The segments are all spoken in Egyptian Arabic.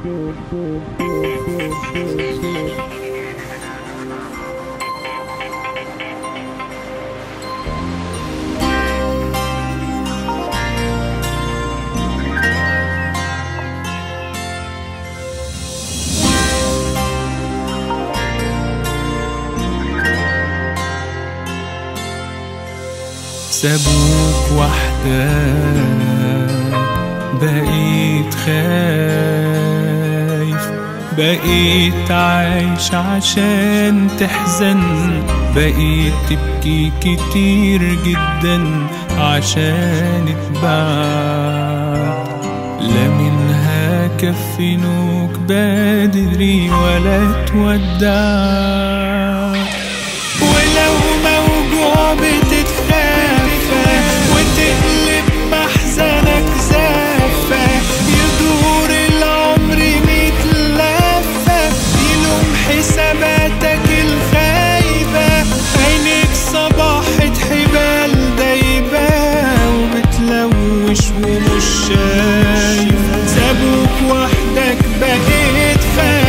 سابوك وحدك بقيت خايف بقيت عايش عشان تحزن بقيت تبكي كتير جدا عشان اتباع لا منها كفنوك بدري ولا تودع ولو موجوع بتتخافى وتقلب محزنك زافة يدور العمر ميت لفة يلوم حساباتك الخايبة عينيك صباحة حبال دايبة وبتلوش ومش شايف سابوك وحدك بقيت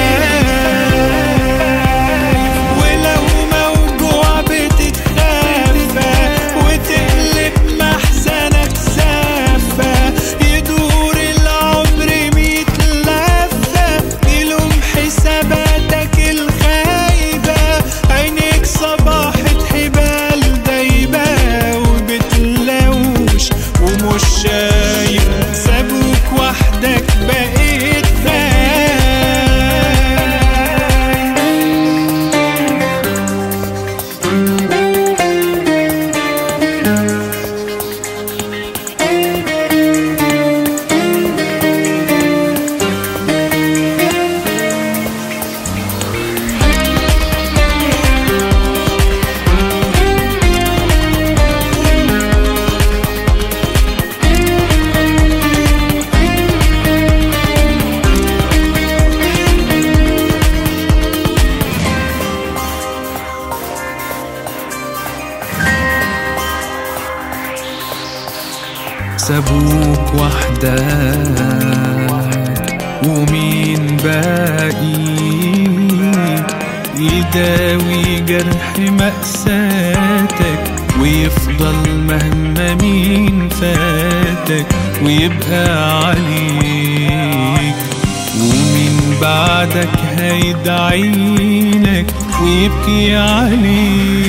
خايف ولو موجوع بتتخافى وتقلب محزنك زافة يدور العمر ميت لفة يلوم حساباتك الخايبة عينيك صباحة حبال دايبة وبتلوش ومش شايف سابوك وحدك بقيت خايف سابوك وحدك ومين باقي يداوي جرح مأساتك ويفضل مهما مين فاتك ويبقى عليك ومين بعدك هيدعيلك ويبكي عليك